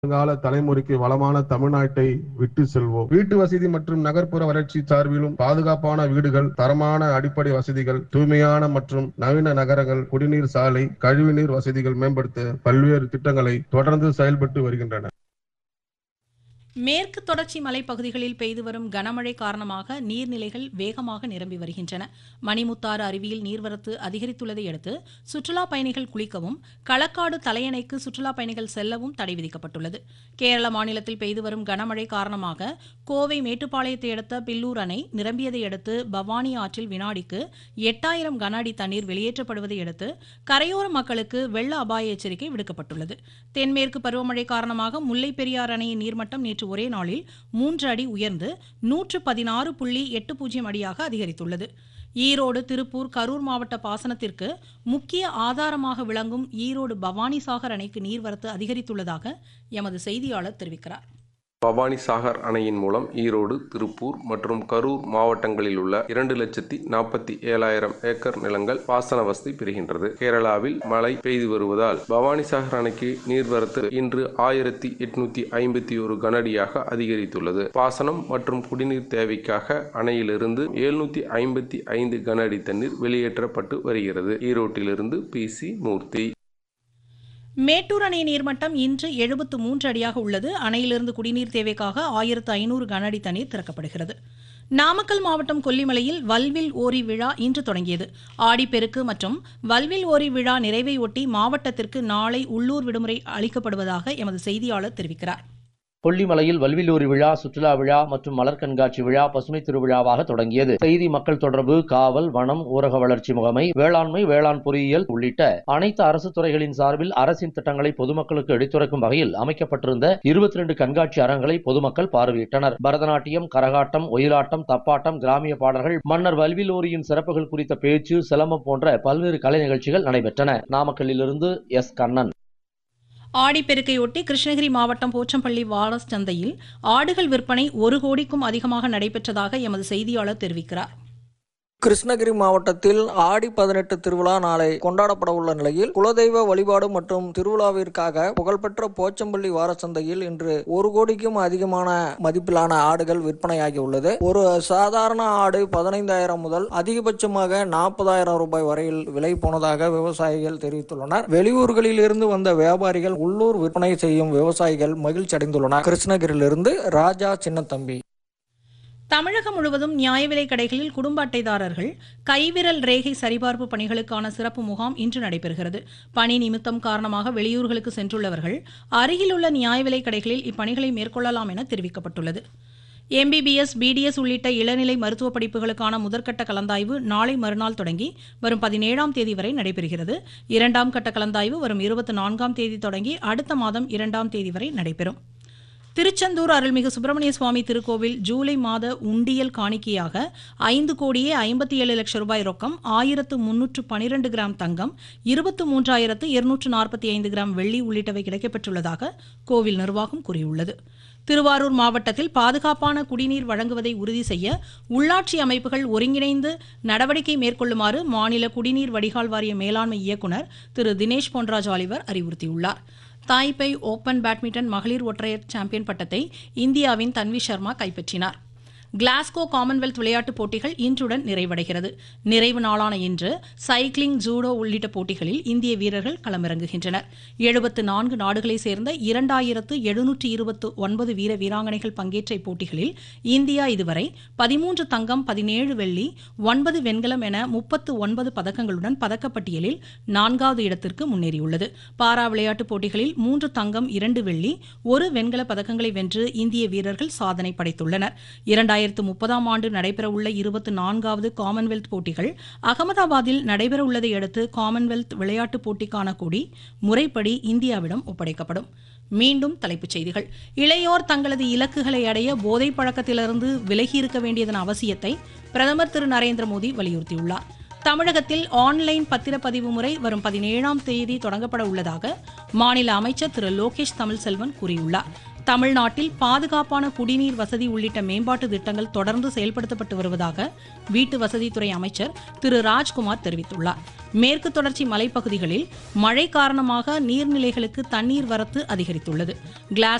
வருங்கால தலைமுறைக்கு வளமான தமிழ்நாட்டை விட்டு செல்வோம் வீட்டு வசதி மற்றும் நகர்ப்புற வளர்ச்சி சார்பிலும் பாதுகாப்பான வீடுகள் தரமான அடிப்படை வசதிகள் தூய்மையான மற்றும் நவீன நகரங்கள் குடிநீர் சாலை கழிவுநீர் வசதிகள் மேம்படுத்த பல்வேறு திட்டங்களை தொடர்ந்து செயல்பட்டு வருகின்றன மேற்கு தொடர்ச்சி மலைப்பகுதிகளில் பெய்து வரும் கனமழை காரணமாக நீர்நிலைகள் வேகமாக நிரம்பி வருகின்றன மணிமுத்தாறு அருவியில் நீர்வரத்து அதிகரித்துள்ளதை அடுத்து சுற்றுலா பயணிகள் குளிக்கவும் களக்காடு தலையணைக்கு சுற்றுலா பயணிகள் செல்லவும் தடை விதிக்கப்பட்டுள்ளது கேரள மாநிலத்தில் பெய்து வரும் கனமழை காரணமாக கோவை மேட்டுப்பாளையத்தை அடுத்த பில்லூர் அணை நிரம்பியதை அடுத்து பவானி ஆற்றில் வினாடிக்கு எட்டாயிரம் கன அடி தண்ணீர் வெளியேற்றப்படுவதை அடுத்து கரையோர மக்களுக்கு வெள்ள அபாய எச்சரிக்கை விடுக்கப்பட்டுள்ளது தென்மேற்கு பருவமழை காரணமாக முல்லைப் பெரியாறு அணையின் நீர்மட்டம் நேற்று ஒரே நாளில் மூன்று அடி உயர்ந்து நூற்று பதினாறு புள்ளி எட்டு பூஜ்ஜியம் அடியாக அதிகரித்துள்ளது ஈரோடு திருப்பூர் கரூர் மாவட்ட பாசனத்திற்கு முக்கிய ஆதாரமாக விளங்கும் ஈரோடு பவானிசாகர் அணைக்கு நீர்வரத்து அதிகரித்துள்ளதாக எமது செய்தியாளர் தெரிவிக்கிறார் பவானி சாகர் அணையின் மூலம் ஈரோடு திருப்பூர் மற்றும் கரூர் மாவட்டங்களில் உள்ள இரண்டு லட்சத்தி நாற்பத்தி ஏழாயிரம் ஏக்கர் நிலங்கள் பாசன வசதி பெறுகின்றது கேரளாவில் மழை பெய்து வருவதால் பவானி சாகர் அணைக்கு நீர்வரத்து இன்று ஆயிரத்தி எட்நூத்தி ஐம்பத்தி ஒரு கனஅடியாக அதிகரித்துள்ளது பாசனம் மற்றும் குடிநீர் தேவைக்காக அணையிலிருந்து எழுநூத்தி ஐம்பத்தி ஐந்து கன அடி தண்ணீர் வெளியேற்றப்பட்டு வருகிறது ஈரோட்டிலிருந்து பி சி மூர்த்தி மேட்டூர் அணை நீர்மட்டம் இன்று எழுபத்து மூன்று அடியாக உள்ளது அணையிலிருந்து குடிநீர் தேவைக்காக ஆயிரத்து ஐநூறு கன அடி தண்ணீர் திறக்கப்படுகிறது நாமக்கல் மாவட்டம் கொல்லிமலையில் வல்வில் ஓரி விழா இன்று தொடங்கியது ஆடிப்பெருக்கு மற்றும் வல்வில் ஓரி விழா நிறைவை ஒட்டி மாவட்டத்திற்கு நாளை உள்ளூர் விடுமுறை அளிக்கப்படுவதாக எமது செய்தியாளர் தெரிவிக்கிறார் கொல்லிமலையில் வல்விலூரி விழா சுற்றுலா விழா மற்றும் மலர் கண்காட்சி விழா பசுமை திருவிழாவாக தொடங்கியது செய்தி மக்கள் தொடர்பு காவல் வனம் ஊரக வளர்ச்சி முகமை வேளாண்மை வேளாண் பொறியியல் உள்ளிட்ட அனைத்து அரசு துறைகளின் சார்பில் அரசின் திட்டங்களை பொதுமக்களுக்கு எடுத்துரைக்கும் வகையில் அமைக்கப்பட்டிருந்த இருபத்தி ரெண்டு கண்காட்சி அரங்களை பொதுமக்கள் பார்வையிட்டனர் பரதநாட்டியம் கரகாட்டம் ஒயிலாட்டம் தப்பாட்டம் கிராமிய பாடல்கள் மன்னர் வல்விலூரியின் சிறப்புகள் குறித்த பேச்சு சிலம்பம் போன்ற பல்வேறு கலை நிகழ்ச்சிகள் நடைபெற்றன நாமக்கல்லிலிருந்து எஸ் கண்ணன் ஆடிப்பெருக்கையொட்டி கிருஷ்ணகிரி மாவட்டம் போச்சம்பள்ளி வாரஸ் சந்தையில் ஆடுகள் விற்பனை ஒரு கோடிக்கும் அதிகமாக நடைபெற்றதாக எமது செய்தியாளர் தெரிவிக்கிறார் கிருஷ்ணகிரி மாவட்டத்தில் ஆடி பதினெட்டு திருவிழா நாளை கொண்டாடப்பட உள்ள நிலையில் குலதெய்வ வழிபாடு மற்றும் திருவிழாவிற்காக புகழ்பெற்ற போச்சம்பள்ளி வாரச்சந்தையில் இன்று ஒரு கோடிக்கும் அதிகமான மதிப்பிலான ஆடுகள் விற்பனையாகி உள்ளது ஒரு சாதாரண ஆடு பதினைந்தாயிரம் முதல் அதிகபட்சமாக நாற்பதாயிரம் ரூபாய் வரையில் விலை போனதாக விவசாயிகள் தெரிவித்துள்ளனர் வெளியூர்களில் இருந்து வந்த வியாபாரிகள் உள்ளூர் விற்பனை செய்யும் விவசாயிகள் மகிழ்ச்சி அடைந்துள்ளனர் கிருஷ்ணகிரியிலிருந்து ராஜா சின்னத்தம்பி தமிழகம் முழுவதும் நியாய விலைக் கடைகளில் குடும்ப அட்டைதாரர்கள் கைவிரல் ரேகை சரிபார்ப்பு பணிகளுக்கான சிறப்பு முகாம் இன்று நடைபெறுகிறது பணி நிமித்தம் காரணமாக வெளியூர்களுக்கு சென்றுள்ளவர்கள் அருகிலுள்ள நியாய விலைக் கடைகளில் இப்பணிகளை மேற்கொள்ளலாம் என தெரிவிக்கப்பட்டுள்ளது எம்பிபிஎஸ் பிடிஎஸ் உள்ளிட்ட இளநிலை மருத்துவ படிப்புகளுக்கான முதற்கட்ட கலந்தாய்வு நாளை மறுநாள் தொடங்கி வரும் பதினேழாம் தேதி வரை நடைபெறுகிறது இரண்டாம் கட்ட கலந்தாய்வு வரும் இருபத்தி நான்காம் தேதி தொடங்கி அடுத்த மாதம் இரண்டாம் தேதி வரை நடைபெறும் திருச்செந்தூர் அருள்மிகு சுப்பிரமணிய சுவாமி திருக்கோவில் ஜூலை மாத உண்டியல் காணிக்கையாக ஐந்து கோடியே ஐம்பத்தி ஏழு லட்சம் ரூபாய் ரொக்கம் ஆயிரத்து முன்னூற்று பனிரெண்டு கிராம் தங்கம் இருபத்து மூன்றாயிரத்து இருநூற்று நாற்பத்தி ஐந்து கிராம் வெள்ளி உள்ளிட்டவை கிடைக்கப்பெற்றுள்ளதாக கோவில் நிர்வாகம் கூறியுள்ளது திருவாரூர் மாவட்டத்தில் பாதுகாப்பான குடிநீர் வழங்குவதை உறுதி செய்ய உள்ளாட்சி அமைப்புகள் ஒருங்கிணைந்து நடவடிக்கை மேற்கொள்ளுமாறு மாநில குடிநீர் வடிகால் வாரிய மேலாண்மை இயக்குநர் திரு தினேஷ் பொன்ராஜ் ஆலிவர் அறிவுறுத்தியுள்ளார் தாய்பை ஓபன் பேட்மிண்டன் மகளிர் ஒற்றையர் சாம்பியன் பட்டத்தை இந்தியாவின் தன்வி சர்மா கைப்பற்றினார் கிளாஸ்கோ காமன்வெல்த் விளையாட்டுப் போட்டிகள் இன்றுடன் நிறைவடைகிறது நிறைவு நாளான இன்று சைக்கிளிங் ஜூடோ உள்ளிட்ட போட்டிகளில் இந்திய வீரர்கள் களமிறங்குகின்றனர் எழுபத்து நான்கு நாடுகளைச் சேர்ந்த இரண்டாயிரத்து எழுநூற்று இருபத்து ஒன்பது வீர வீராங்கனைகள் பங்கேற்ற இப்போட்டிகளில் இந்தியா இதுவரை பதிமூன்று தங்கம் பதினேழு வெள்ளி ஒன்பது வெண்கலம் என முப்பத்து ஒன்பது பதக்கங்களுடன் பதக்கப்பட்டியலில் நான்காவது இடத்திற்கு முன்னேறியுள்ளது பாரா விளையாட்டுப் போட்டிகளில் மூன்று தங்கம் இரண்டு வெள்ளி ஒரு வெண்கல பதக்கங்களை வென்று இந்திய வீரர்கள் சாதனை படைத்துள்ளனர் இரண்டாயிரத்து முப்பதாம் ஆண்டு நடைபெறவுள்ள இருபத்தி நான்காவது காமன்வெல்த் போட்டிகள் அகமதாபாத்தில் நடைபெறவுள்ளதை அடுத்து காமன்வெல்த் விளையாட்டுப் போட்டிக்கான கொடி முறைப்படி இந்தியாவிடம் ஒப்படைக்கப்படும் மீண்டும் தலைப்புச் செய்திகள் இளையோர் தங்களது இலக்குகளை அடைய போதைப் பழக்கத்திலிருந்து விலகி இருக்க வேண்டியதன் அவசியத்தை பிரதமர் திரு நரேந்திர மோடி வலியுறுத்தியுள்ளார் தமிழகத்தில் ஆன்லைன் பத்திரப்பதிவு முறை வரும் பதினேழாம் தேதி தொடங்கப்பட உள்ளதாக மாநில அமைச்சர் திரு லோகேஷ் தமிழ்செல்வன் கூறியுள்ளார் தமிழ்நாட்டில் பாதுகாப்பான குடிநீர் வசதி உள்ளிட்ட மேம்பாட்டு திட்டங்கள் தொடர்ந்து செயல்படுத்தப்பட்டு வருவதாக வீட்டு வசதித்துறை அமைச்சர் திரு ராஜ்குமார் தெரிவித்துள்ளார் மேற்கு தொடர்ச்சி மலைப்பகுதிகளில் மழை காரணமாக நீர்நிலைகளுக்கு தண்ணீர் வரத்து அதிகரித்துள்ளது கிளாஸ்